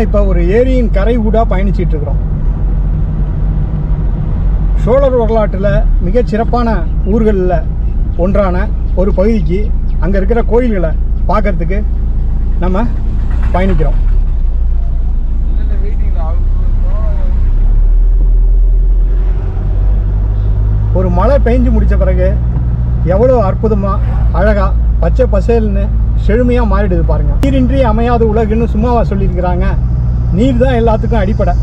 நம்ம இப்போ ஒரு ஏரியின் கரை ஊடாக பயணிச்சிட்டு இருக்கிறோம் சோழர் வரலாற்றில் மிகச் சிறப்பான ஊர்களில் ஒன்றான ஒரு பகுதிக்கு அங்கே இருக்கிற கோயில்களை பார்க்கறதுக்கு நம்ம பயணிக்கிறோம் ஒரு மழை பெஞ்சு முடித்த பிறகு எவ்வளோ அற்புதமாக அழகாக பச்சை பசேல்னு செழுமையாக மாறிடுது பாருங்க நீரின்றி அமையாத உலகுன்னு சும்மாவா சொல்லியிருக்கிறாங்க நீர் தான் எல்லாத்துக்கும் அடிப்படை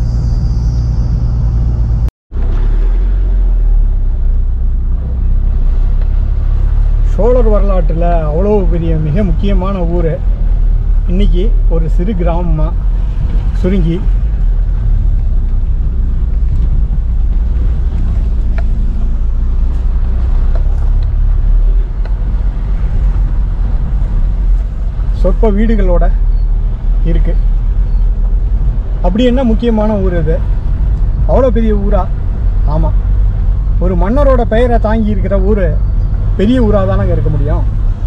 சோழர் வரலாற்றில் அவ்வளோ பெரிய மிக முக்கியமான ஊர் இன்னைக்கு ஒரு சிறு கிராமமாக சுருங்கி சொற்ப வீடுகளோட இருக்கு அப்படி என்ன முக்கியமான ஊர் இது அவ்வளோ பெரிய ஊரா ஆமாம் ஒரு மன்னரோட பெயரை தாங்கி இருக்கிற ஊர் பெரிய ஊராக தானங்க இருக்க முடியும்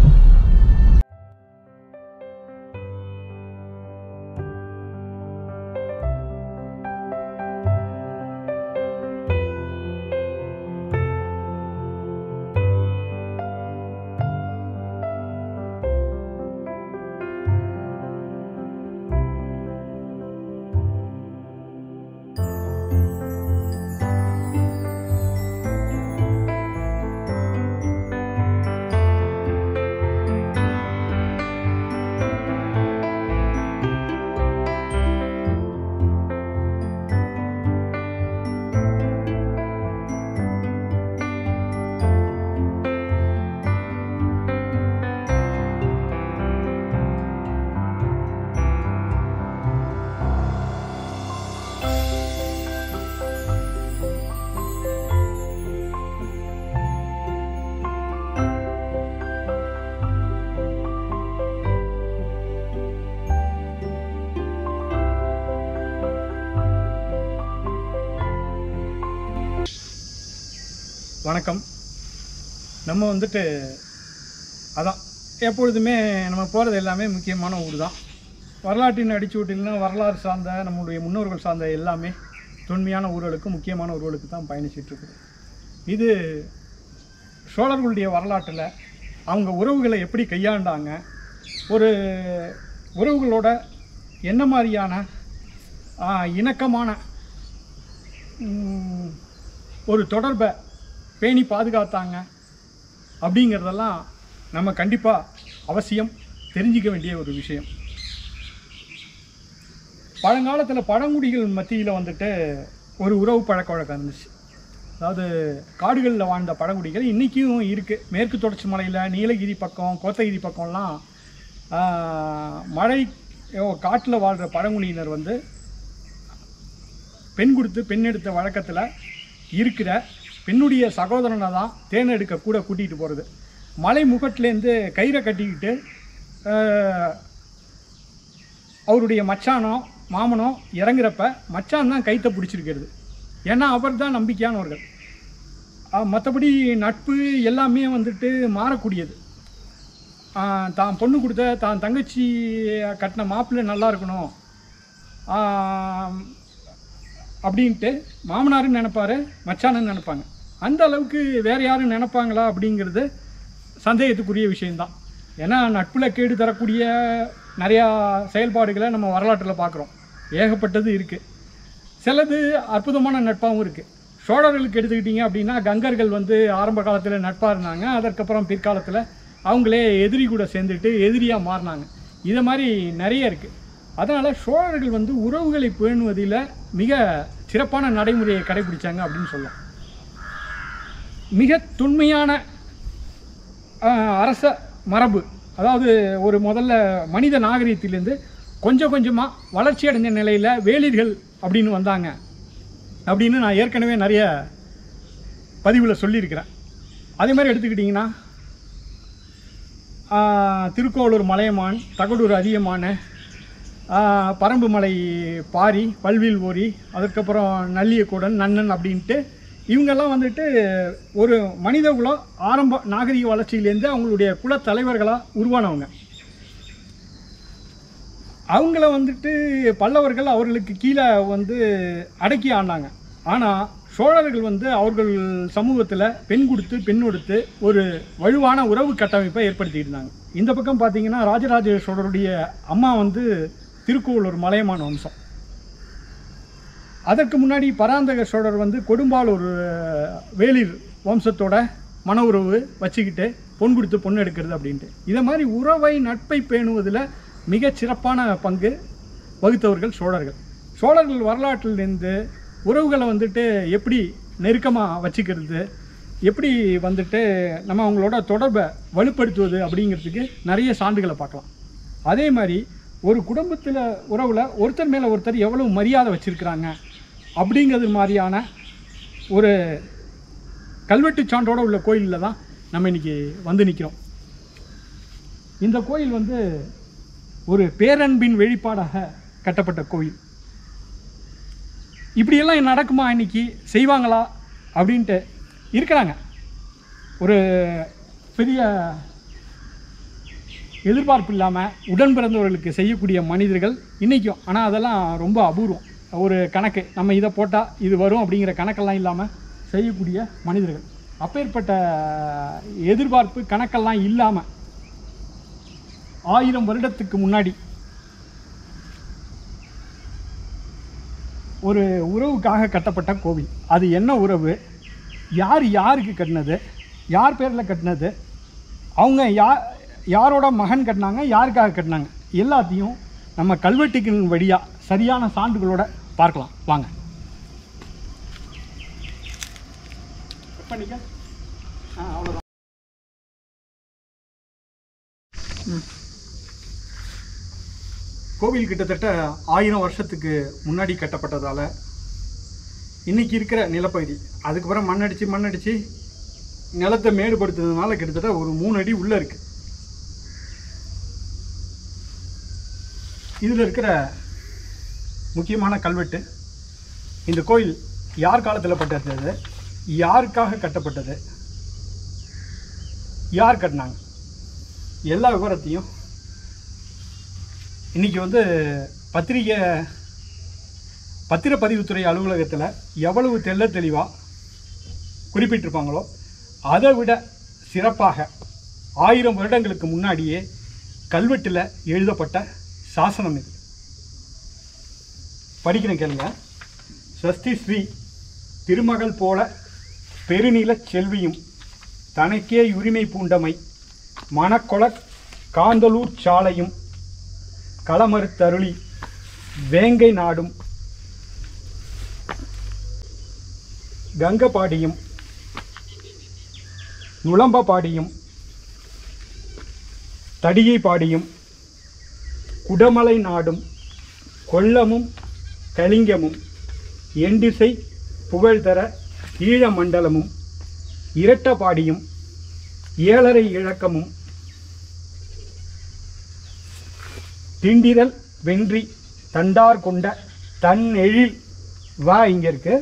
வணக்கம் நம்ம வந்துட்டு அதான் எப்பொழுதுமே நம்ம போகிறது எல்லாமே முக்கியமான ஊர் தான் வரலாற்றின் அடிச்சுவட்டில்னா வரலாறு சார்ந்த நம்முடைய முன்னோர்கள் சார்ந்த எல்லாமே தொன்மையான ஊர்களுக்கு முக்கியமான ஊர்களுக்கு தான் பயணிச்சிட்டு இருக்குது இது சோழர்களுடைய வரலாற்றில் அவங்க உறவுகளை எப்படி கையாண்டாங்க ஒரு உறவுகளோட என்ன மாதிரியான ஆ, இணக்கமான ம், ஒரு தொடர்பை பேணி பாதுகாத்தாங்க அப்படிங்கிறதெல்லாம் நம்ம கண்டிப்பாக அவசியம் தெரிஞ்சிக்க வேண்டிய ஒரு விஷயம் பழங்காலத்தில் பழங்குடிகள் மத்தியில் வந்துட்டு ஒரு உறவு பழக்க வழக்கம் இருந்துச்சு அதாவது காடுகளில் வாழ்ந்த பழங்குடிகள் இன்றைக்கும் இருக்குது மேற்கு தொடர்ச்சி மலையில் நீலகிரி பக்கம் கோத்தகிரி பக்கம்லாம் ஆஹ், மழை காட்டில் வாழ்கிற பழங்குடியினர் வந்து பெண் கொடுத்து பெண் எடுத்த வழக்கத்தில் இருக்கிற பெண்ணுடைய சகோதரனை தான் தேன் எடுக்க கூட கூட்டிகிட்டு போகிறது மலை முகட்டிலேருந்து கயிறை கட்டிக்கிட்டு ஆஹ், அவருடைய மச்சானோ மாமனோ இறங்குறப்ப மச்சான் தான் கைத்தை பிடிச்சிருக்கிறது ஏன்னா அவர் தான் நம்பிக்கையானவர்கள் மற்றபடி நட்பு எல்லாமே வந்துட்டு மாறக்கூடியது ஆஹ், தான் பொண்ணு கொடுத்த தான் தங்கச்சி கட்டின மாப்பிள்ளை நல்லா இருக்கணும் ஆஹ், அப்படின்ட்டு மாமனாருன்னு நினைப்பாரு மச்சானுன்னு நினைப்பாங்க அந்த அளவுக்கு வேறு யாரும் நினைப்பாங்களா அப்படிங்கிறது சந்தேகத்துக்குரிய விஷயம்தான் ஏன்னா நட்பில் கேடு தரக்கூடிய நிறையா செயல்பாடுகளை நம்ம வரலாற்றில் பார்க்குறோம் ஏகப்பட்டது இருக்குது சிலது அற்புதமான நட்பாகவும் இருக்குது சோழர்களுக்கு எடுத்துக்கிட்டிங்க அப்படின்னா கங்கர்கள் வந்து ஆரம்ப காலத்தில் நட்பாக இருந்தாங்க அதற்கப்புறம் பிற்காலத்தில் அவங்களே எதிரி கூட சேர்ந்துட்டு எதிரியாக மாறினாங்க இதை மாதிரி நிறைய இருக்குது அதனால் சோழர்கள் வந்து உறவுகளை பேணுவதில் மிக சிறப்பான நடைமுறையை கடைபிடிச்சாங்க அப்படின்னு சொல்லலாம் மிக தொன்மையான ஆஹ், அரச மரபு அதாவது ஒரு முதல்ல மனித நாகரிகத்திலேருந்து கொஞ்சம் கொஞ்சமாக வளர்ச்சி அடைஞ்ச நிலையில் வேளிர்கள் அப்படின்னு வந்தாங்க அப்படின்னு நான் ஏற்கனவே நிறைய பதிவில் சொல்லியிருக்கிறேன் அதே மாதிரி எடுத்துக்கிட்டிங்கன்னா ஆஹ், திருக்கோளூர் மலையமான் தகடூர் அதியமான் ஆஹ், பரம்புமலை பாரி பல்வில் ஓரி அதுக்கப்புறம் நல்லியக்கூடன் நன்னன் அப்படின்ட்டு இவங்கெல்லாம் வந்துட்டு ஒரு மனித குலம் ஆரம்ப நாகரிக வளர்ச்சியிலேருந்து அவங்களுடைய குலத் தலைவர்களாக உருவானவங்க அவங்கள வந்துட்டு பல்லவர்கள் அவர்களுக்கு கீழே வந்து அடக்கி ஆண்டாங்க ஆனால் சோழர்கள் வந்து அவர்கள் சமூகத்தில் பெண் கொடுத்து பெண் கொடுத்து ஒரு வலுவான உறவு கட்டமைப்பை ஏற்படுத்திட்டு இருந்தாங்க இந்த பக்கம் பார்த்தீங்கன்னா ராஜராஜ சோழருடைய அம்மா வந்து திருக்கோவலூர் மலையமான வம்சம் அதற்கு முன்னாடி பராந்தக சோழர் வந்து கொடும்பாலூர் வேளிர் வம்சத்தோட மன உறவு வச்சுக்கிட்டு பொன் கொடுத்து பொண்ணு எடுக்கிறது அப்படின்ட்டு இதை மாதிரி உறவை நட்பை பேணுவதில் மிகச் சிறப்பான பங்கு வகுத்தவர்கள் சோழர்கள் சோழர்கள் வரலாற்றிலிருந்து உறவுகளை வந்துட்டு எப்படி நெருக்கமாக வச்சுக்கிறது எப்படி வந்துட்டு நம்ம அவங்களோட தொடர்பை வலுப்படுத்துவது அப்படிங்கிறதுக்கு நிறைய சான்றுகளை பார்க்கலாம் அதே மாதிரி ஒரு குடும்பத்தில் உறவில் ஒருத்தர் மேலே ஒருத்தர் எவ்வளவு மரியாதை வச்சுருக்கிறாங்க அப்படிங்கிறது மாதிரியான ஒரு கல்வெட்டு சான்றோட உள்ள கோயிலில் தான் நம்ம இன்னைக்கு வந்து நிற்கிறோம் இந்த கோயில் வந்து ஒரு பேரன்பின் வெளிப்பாடாக கட்டப்பட்ட கோயில் இப்படியெல்லாம் நடக்குமா இன்னைக்கு செய்வாங்களா அப்படின்ட்டு இருக்கிறாங்க ஒரு பெரிய எதிர்பார்ப்பு இல்லாமல் உடன் பிறந்தவர்களுக்கு செய்யக்கூடிய மனிதர்கள் இன்றைக்கும் ஆனால் அதெல்லாம் ரொம்ப அபூர்வம் ஒரு கணக்கு நம்ம இதை போட்டால் இது வரும் அப்படிங்கிற கணக்கெல்லாம் இல்லாமல் செய்யக்கூடிய மனிதர்கள் அப்பேற்பட்ட எதிர்பார்ப்பு கணக்கெல்லாம் இல்லாமல் ஆயிரம் வருடத்துக்கு முன்னாடி ஒரு உறவுக்காக கட்டப்பட்ட கோவில் அது என்ன உறவு யார் யாருக்கு கட்டினது யார் பேரில் கட்டினது அவங்க யார் யாரோட மகன் கட்டினாங்க யாருக்காக கட்டினாங்க எல்லாத்தையும் நம்ம கல்வெட்டுகளின் வழியாக சரியான சான்றுகளோட பார்க்கலாம் வாங்க கட் பண்ணிக்க ஆ அவ்வளோதான் கோவில் கிட்டத்தட்ட ஆயிரம் வருஷத்துக்கு முன்னாடி கட்டப்பட்டதால் இன்னைக்கு இருக்கிற நிலப்பகுதி அதுக்கப்புறம் மண்ணடிச்சு மண்ணடிச்சு நிலத்தை மேடுபடுத்துனதுனால கிட்டத்தட்ட ஒரு மூணு அடி உள்ளே இருக்கு இதில் இருக்கிற முக்கியமான கல்வெட்டு இந்த கோயில் யார் காலத்தில் கட்டப்பட்டது யாருக்காக கட்டப்பட்டது யார் கட்டினாங்க எல்லா விவரத்தையும் இன்றைக்கி வந்து பத்திரிகை பத்திரப்பதிவுத்துறை அலுவலகத்தில் எவ்வளவு தெள்ள தெளிவாக குறிப்பிட்டிருப்பாங்களோ அதை விட சிறப்பாக ஆயிரம் வருடங்களுக்கு முன்னாடியே கல்வெட்டில் எழுதப்பட்ட சாசனம் இது படிக்கிறேன் கேளுங்க சஷ்டி ஸ்ரீ திருமகள் போல பெருநிலச் செல்வியும் தனக்கே உரிமை பூண்டமை மணக்கொள காந்தலூர் சாலையும் களமறுத்தருளி வேங்கை நாடும் கங்கபாடியும் நுளம்பபாடியும் தடியை பாடியும் குடமலை நாடும் கொல்லமும் கலிங்கமும் எண்டிசை புகழ்தர ஈழமண்டலமும் இரட்டபாடியும் ஏழரை இழக்கமும் திண்டிரல் வென்றி தண்டார் கொண்ட தன் எழில் வா இங்க இருக்கு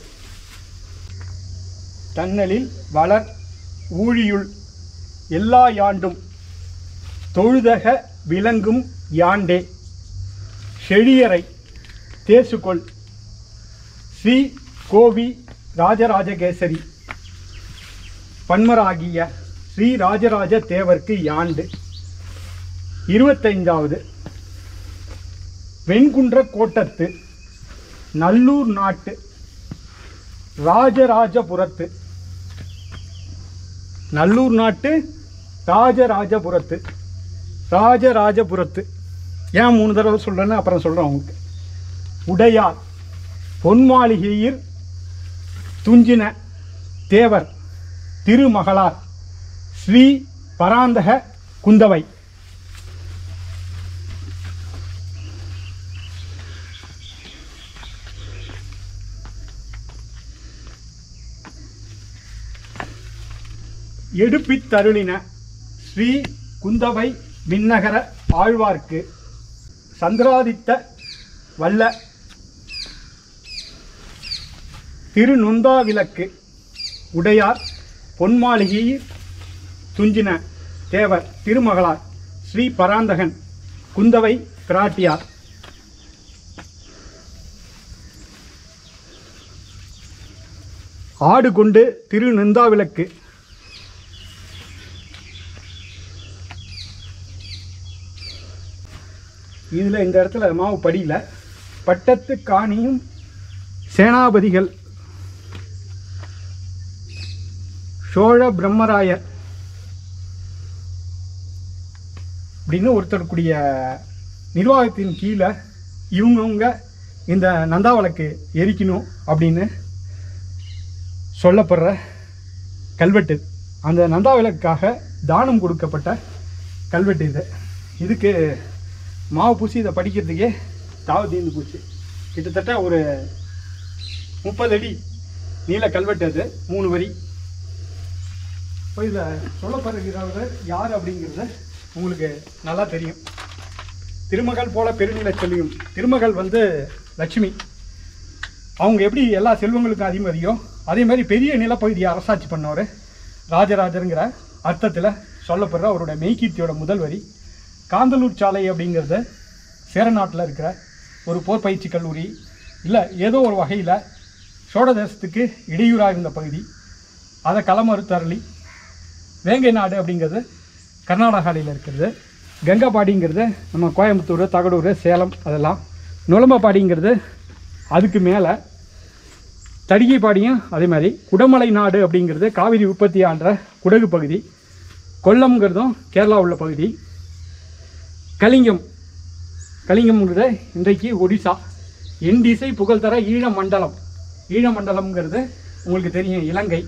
தன்னலில் வளர் ஊழியுள் எல்லா யாண்டும் தொழுதக விளங்கும் யாண்டே செழியரை தேசுகொள் ஸ்ரீ கோவி ராஜராஜகேசரி பன்மராகிய ஸ்ரீ ராஜராஜ தேவர்க்கு யாண்டு இருபத்தைந்தாவது வெண்குன்ற கோட்டத்து நல்லூர் நாட்டு ராஜராஜபுரத்து நல்லூர் நாட்டு ராஜராஜபுரத்து ராஜராஜபுரத்து ஏன் மூணு தடவை சொல்கிறேன்னு அப்புறம் சொல்கிறேன் உங்களுக்கு உடையார் பொன்மாளிகையில் துஞ்சின தேவர் திருமகளார் ஸ்ரீ பராந்தக குந்தவை எடுப்பித்தருளின ஸ்ரீ குந்தவை விண்ணகர ஆழ்வார்க்கு சந்திராதித்த வல்ல திருநொந்தாவிலக்கு உடையார் பொன்மாளிகையில் துஞ்சின தேவர் திருமகளார் ஸ்ரீ பராந்தகன் குந்தவை பிராட்டியார் ஆடு கொண்டு திரு நெந்தாவிளக்கு இதில் இந்த இடத்துல மாவு படியில பட்டத்து காணியும் சேனாபதிகள் சோழ பிரம்மராயர் அப்படின்னு ஒருத்தருக்குடைய நிர்வாகத்தின் கீழே இவங்கவுங்க இந்த நந்தாவளக்கு எரிக்கணும் அப்படின்னு சொல்லப்படுற கல்வெட்டு அந்த நந்தாவிளக்காக தானம் கொடுக்கப்பட்ட கல்வெட்டு இது இதுக்கு மாவு பூசி இதை படிக்கிறதுக்கே தாவு தீர்ந்து போச்சு கிட்டத்தட்ட ஒரு முப்பது அடி நீள கல்வெட்டு அது மூணு வரி இப்போ இதில் சொல்லப்படுகிறவர் யார் அப்படிங்கிறது உங்களுக்கு நல்லா தெரியும் திருமகள் போல பெருநிலச் செல்வியும் திருமகள் வந்து லட்சுமி அவங்க எப்படி எல்லா செல்வங்களுக்கும் அதிபதியோ அதே மாதிரி பெரிய நிலப்பகுதியை அரசாட்சி பண்ணவர் ராஜராஜருங்கிற அர்த்தத்தில் சொல்லப்படுற அவரோட மெய்கீர்த்தியோட முதல் வரி காந்தலூர் சாலை அப்படிங்கிறது சேரநாட்டில் இருக்கிற ஒரு போர் பயிற்சி கல்லூரி இல்லை ஏதோ ஒரு வகையில் சோழ தேசத்துக்கு இடையூறாக இருந்த பகுதி அதை களமறுத்து அருளி வேங்கை நாடு அப்படிங்கிறது கர்நாடகாவில் இருக்கிறது கங்காபாடிங்கிறது நம்ம கோயம்புத்தூர் தகடூர் சேலம் அதெல்லாம் நுளம்பபாடிங்கிறது அதுக்கு மேலே தடிகைப்பாடியும் அதே மாதிரி குடமலை நாடு அப்படிங்கிறது காவிரி உற்பத்தி ஆன்ற குடகு பகுதி கொல்லம்ங்கிறதும் கேரளா உள்ள பகுதி கலிங்கம் கலிங்கம்ங்கிறது இன்றைக்கு ஒடிசா என் திசை புகழ்தர ஈழ மண்டலம் ஈழ மண்டலம்ங்கிறது உங்களுக்கு தெரியும் இலங்கை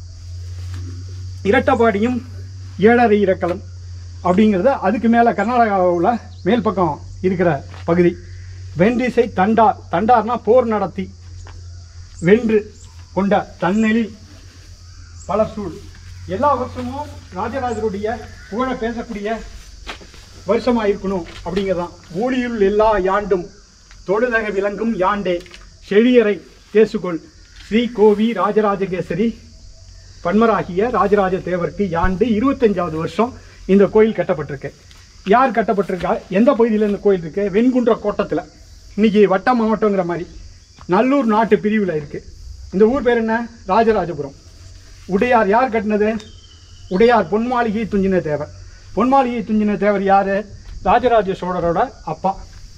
இரட்டபாடியும் ஏழரை இறக்கலம் அப்படிங்கிறது அதுக்கு மேலே கர்நாடகாவில் மேல் பக்கம் இருக்கிற பகுதி வென்றிசை தண்டார் தண்டார்னா போர் நடத்தி வென்று கொண்ட தன்னெழில் பல சூழ் எல்லா வருஷமும் ராஜராஜருடைய புகழ பேசக்கூடிய வருஷமாக இருக்கணும் அப்படிங்கிறதான் ஊழியுள் எல்லா யாண்டும் தொழுதக விளங்கும் யாண்டே செழியரை தேசுகொள் ஸ்ரீ கோவி ராஜராஜகேசரி பன்மராகிய ராஜராஜ தேவருக்கு யாண்டு இருபத்தஞ்சாவது வருஷம் இந்த கோயில் கட்டப்பட்டிருக்கு யார் கட்டப்பட்டிருக்கா எந்த பகுதியில் இந்த கோயில் இருக்கு வெண்குன்ற கோட்டத்தில் இன்னைக்கு வட்ட மாவட்டங்கிற மாதிரி நல்லூர் நாட்டு பிரிவில் இருக்கு இந்த ஊர் பேர் என்ன ராஜராஜபுரம் உடையார் யார் கட்டினது உடையார் பொன்மாளிகை துஞ்சின தேவர் பொன்மாளிகை துஞ்சின தேவர் யார் ராஜராஜ சோழரோட அப்பா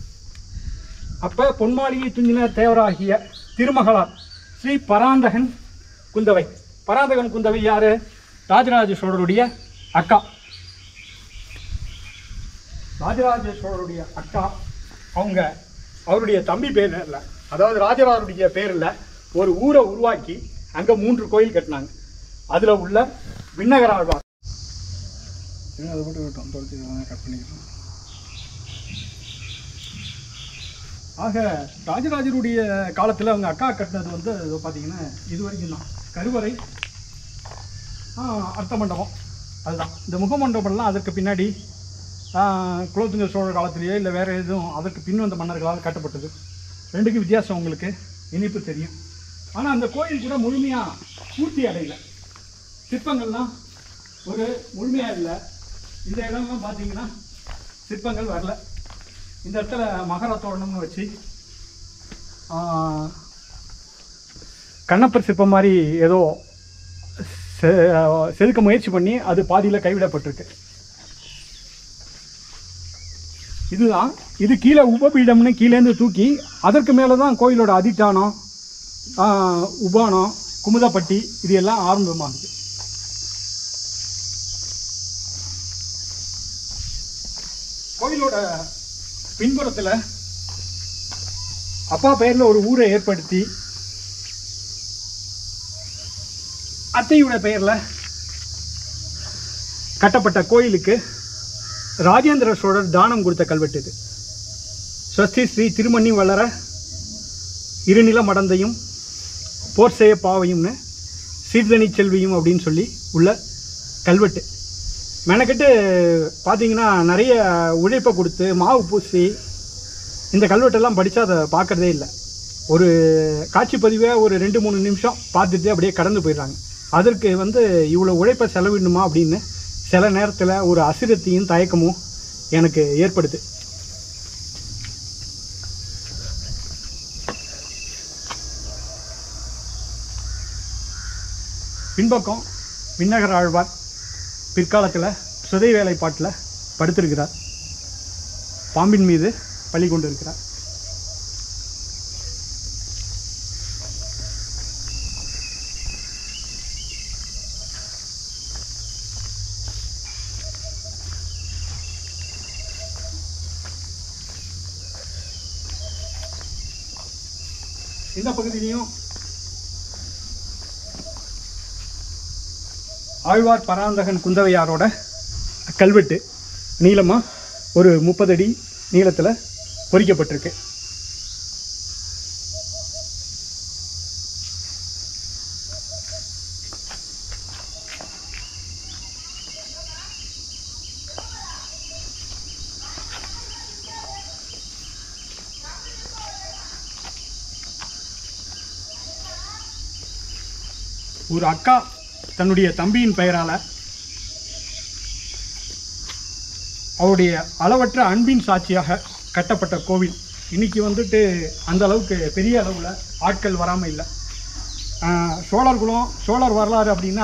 அப்போ பொன்மாளிகை துஞ்சின தேவராகிய திருமகளார் ஸ்ரீ பராந்தகன் குந்தவை பராந்தகன் குந்தவை யார் ராஜராஜ சோழருடைய அக்கா ராஜராஜ சோழருடைய அக்கா அவங்க அவருடைய தம்பி பேர் இல்லை அதாவது ராஜராஜருடைய பேரில் ஒரு ஊரை உருவாக்கி அங்கே மூன்று கோயில் கட்டினாங்க அதில் உள்ள விண்ணகராழ்வார் அதை மட்டும் விட்டோம் தொலைச்சி கட் பண்ணிக்கலாம் ஆக ராஜராஜருடைய காலத்தில் அவங்க அக்கா கட்டினது வந்து இதோ பார்த்தீங்கன்னா இது வரைக்கும் தான் கருவறை ஆ, அர்த்த மண்டபம் அதுதான் இந்த முகமண்டபம்லாம் அதற்கு பின்னாடி ஆ, குலோத்துங்க சோழர் காலத்திலேயே இல்லை வேறு எதுவும் அதற்கு பின் வந்த மன்னர்களால் கட்டப்பட்டது ரெண்டுக்கும் வித்தியாசம் உங்களுக்கு இனிப்பு தெரியும் ஆனால் அந்த கோயில் கூட முழுமையாக பூர்த்தி அடையல சிற்பங்கள்லாம் ஒரு முழுமையாக இல்லை இந்த இடம்லாம் பார்த்தீங்கன்னா சிற்பங்கள் வரல இந்த இடத்துல மகர தோரணம்னு வச்சு ஆ, கண்ணப்பர் சிற்பம் மாதிரி ஏதோ செ- செதுக்க முயற்சி பண்ணி அது பாதியில் கைவிடப்பட்டிருக்கு இதுதான் இது கீழே உபபீடம்னு கீழேருந்து தூக்கி அதற்கு மேலே தான் கோயிலோட அதிட்டானம் ஆ, உபானம் குமுதப்பட்டி இது எல்லாம் ஆரம்பமாகுது கோயிலோட பின்புறத்தில் அப்பா பெயரில் ஒரு ஊரை ஏற்படுத்தி அத்தையோட பெயரில் கட்டப்பட்ட கோயிலுக்கு ராஜேந்திர சோழர் தானம் கொடுத்த கல்வெட்டு இது ஸ்வஸ்தி ஸ்ரீ திருமணி வளர இருநில மடந்தையும் போர் செய்ய பாவையும்னு சீர்தனி செல்வியும் அப்படின்னு சொல்லி உள்ள கல்வெட்டு மெனக்கெட்டு பார்த்தீங்கன்னா நிறைய உழைப்பை கொடுத்து மாவு பூசி இந்த கல்வெட்டெல்லாம் படித்தா அதை பார்க்குறதே இல்லை ஒரு காட்சிப்பதிவை ஒரு ரெண்டு மூணு நிமிஷம் பார்த்துட்டு அப்படியே கடந்து போயிடுறாங்க அதற்கு வந்து இவ்வளோ உழைப்பை செலவிடணுமா அப்படின்னு சில நேரத்தில் ஒரு அசிரத்தையும் தயக்கமும் எனக்கு ஏற்படுது பின்பக்கம் விண்ணகர் ஆழ்வார் பிற்காலத்தில் சுதை வேலைப்பாட்டில் படுத்திருக்கிறார் பாம்பின் மீது பள்ளி கொண்டு இருக்கிறார் இந்த பகுதியிலையும் ஆழ்வார் பராந்தகன் குந்தவையாரோட கல்வெட்டு நீளமாக ஒரு முப்பது அடி நீளத்தில் பொறிக்கப்பட்டிருக்கு ஒரு அக்கா தன்னுடைய தம்பியின் பெயரால் அவருடைய அளவற்ற அன்பின் சாட்சியாக கட்டப்பட்ட கோவில் இன்னைக்கு வந்துட்டு அந்த அளவுக்கு பெரிய அளவில் ஆட்கள் வராமல் இல்லை ஆஹ் சோழர் குலம் சோழர் வரலாறு அப்படின்னா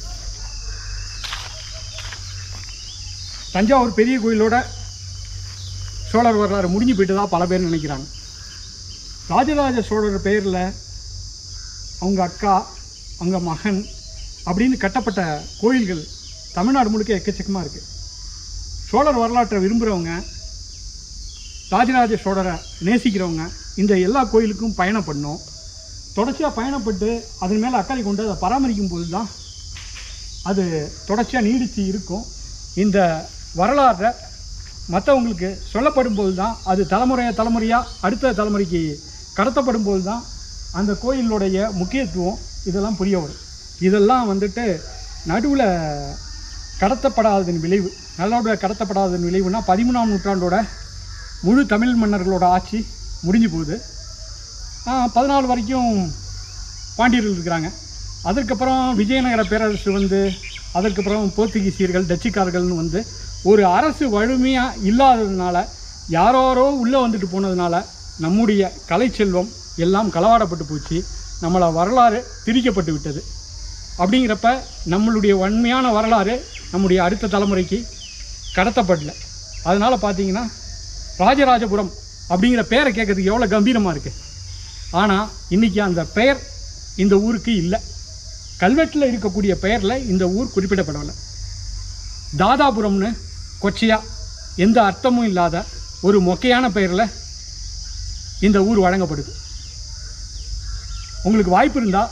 தஞ்சாவூர் பெரிய கோயிலோட சோழர் வரலாறு முடிஞ்சு போயிட்டு தான் பல பேர் நினைக்கிறாங்க ராஜராஜ சோழர் பெயரில் அவங்க அக்கா அவங்க மகன் அப்படின்னு கட்டப்பட்ட கோயில்கள் தமிழ்நாடு முழுக்க எக்கச்சக்கமாக இருக்குது சோழர் வரலாற்றை விரும்புகிறவங்க ராஜராஜ சோழரை நேசிக்கிறவங்க இந்த எல்லா கோயிலுக்கும் பயணப்படணும் தொடர்ச்சியாக பயணப்பட்டு அதன் மேலே அக்கறை கொண்டு அதை பராமரிக்கும் போது தான் அது தொடர்ச்சியாக நீடித்து இருக்கும் இந்த வரலாறை மற்றவங்களுக்கு சொல்லப்படும் போது தான் அது தலைமுறையாக தலைமுறையாக அடுத்த தலைமுறைக்கு கடத்தப்படும் போது தான் அந்த கோயிலுடைய முக்கியத்துவம் இதெல்லாம் புரிய வரும் இதெல்லாம் வந்துட்டு நடுவில் கடத்தப்படாததன் விளைவு நல்லோட கடத்தப்படாததன் விளைவுனா பதிமூணாம் நூற்றாண்டோட முழு தமிழ் மன்னர்களோட ஆட்சி முடிஞ்சு போகுது பதினாலு வரைக்கும் பாண்டியர்கள் இருக்கிறாங்க அதற்கப்புறம் விஜயநகர பேரரசு வந்து அதற்கப்புறம் போர்த்துகீசியர்கள் டச்சுக்காரர்கள்னு வந்து ஒரு அரசு வலிமையாக இல்லாததுனால யாரோரோ உள்ளே வந்துட்டு போனதுனால நம்முடைய கலை செல்வம் எல்லாம் களவாடப்பட்டு போச்சு நம்மளை வரலாறு திரிக்கப்பட்டு விட்டது அப்படிங்கிறப்ப நம்மளுடைய உண்மையான வரலாறு நம்முடைய அடுத்த தலைமுறைக்கு கடத்தப்படல அதனால் பார்த்தீங்கன்னா ராஜராஜபுரம் அப்படிங்கிற பேரை கேட்கறதுக்கு எவ்வளோ கம்பீரமாக இருக்குது ஆனால் இன்றைக்கி அந்த பெயர் இந்த ஊருக்கு இல்லை கல்வெட்டில் இருக்கக்கூடிய பெயரில் இந்த ஊர் குறிப்பிடப்படவில்லை தாதாபுரம்னு கொச்சையா எந்த அர்த்தமும் இல்லாத ஒரு மொக்கையான பெயரில் இந்த ஊர் வழங்கப்படுது உங்களுக்கு வாய்ப்பு இருந்தால்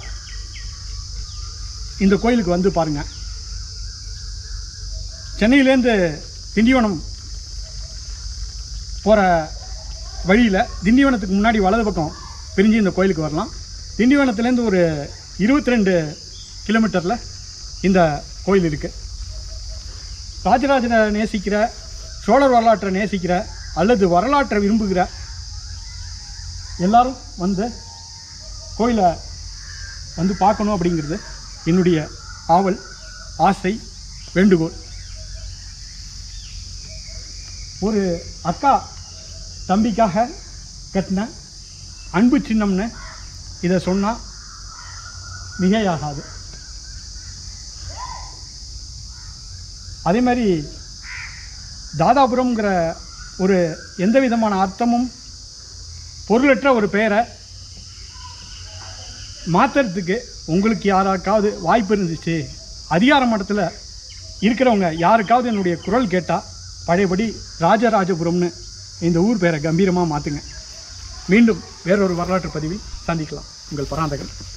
இந்த கோயிலுக்கு வந்து பாருங்கள் சென்னையிலேருந்து திண்டிவனம் போகிற வழியில் திண்டிவனத்துக்கு முன்னாடி வலது பக்கம் பிரிஞ்சு இந்த கோயிலுக்கு வரலாம் திண்டிவனத்துலேருந்து ஒரு இருபத்தி ரெண்டு கிலோமீட்டரில் இந்த கோயில் இருக்குது ராஜராஜனை நேசிக்கிற சோழர் வரலாற்றை நேசிக்கிற அல்லது வரலாற்றை விரும்புகிற எல்லாரும் வந்து கோயிலை வந்து பார்க்கணும் அப்படிங்கிறது என்னுடைய ஆவல் ஆசை வேண்டுகோள் ஒரு அக்கா தம்பிக்காக கட்டின அன்பு சின்னம்னு இதை சொன்னால் மிகையாகாது அதே மாதிரி தாதாபுரம்ங்கிற ஒரு எந்த விதமான அர்த்தமும் பொருளற்ற ஒரு பெயரை மாற்றுறதுக்கு உங்களுக்கு யாராக்காவது வாய்ப்பு இருந்துச்சு அதிகார மட்டத்தில் இருக்கிறவங்க யாருக்காவது என்னுடைய குரல் கேட்டால் பழையபடி ராஜராஜபுரம்னு இந்த ஊர் பேரை கம்பீரமாக மாற்றுங்க மீண்டும் வேறொரு வரலாற்று பதிவில் சந்திக்கலாம் உங்கள் பராந்தகன்